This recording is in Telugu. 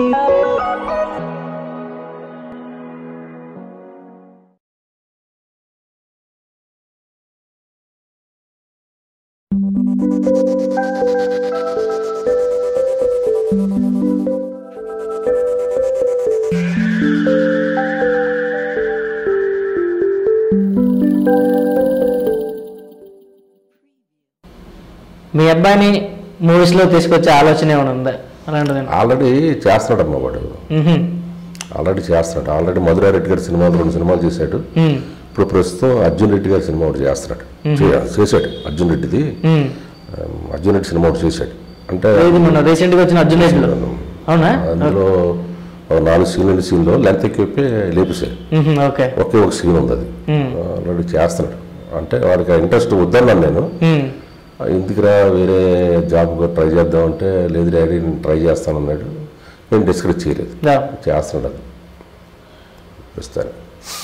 మీ అబ్బాయిని మూవీస్లో తీసుకొచ్చే ఆలోచన ఏమైనా ఉందా అలాంటిది ఆల్రెడీ చేస్తున్నాడు అమ్మ వాడు ఆల్రెడీ చేస్తున్నాడు ఆల్రెడీ మధురారెడ్డి గారి సినిమాలు రెండు సినిమాలు చేశాడు ఇప్పుడు ప్రస్తుతం అర్జున్ రెడ్డి గారి సినిమా ఒకటి చేస్తున్నాడు చే- చేశాడు అర్జున్ రెడ్డిది ఆ, అర్జున్ రెడ్డి సినిమా ఒకటి చేశాడు అంటే ఇది మొన్న రీసెంట్గా వచ్చిన అర్జున్ రెడ్డిలో అవునా అందులో ఒక నాలుగు సీన్లు సీన్లో లెంత్ ఎక్కువ లేపేశారు మ్మ్, ఓకే ఒకే ఒక సీన్ ఉంది అది ఆల్రెడీ చేస్తున్నాడు అంటే వాడికి ఇంట్రెస్ట్ వద్దన్నాను నేను మ్మ్. ఎందుకురా వేరే జాబ్ ట్రై చేద్దాం అంటే లేదు డాడీ నేను ట్రై చేస్తాను అన్నాడు నేను డిస్కరేజ్ చేయలేదు దా. చేస్తున్నాడు అది ప్రస్తుతానికి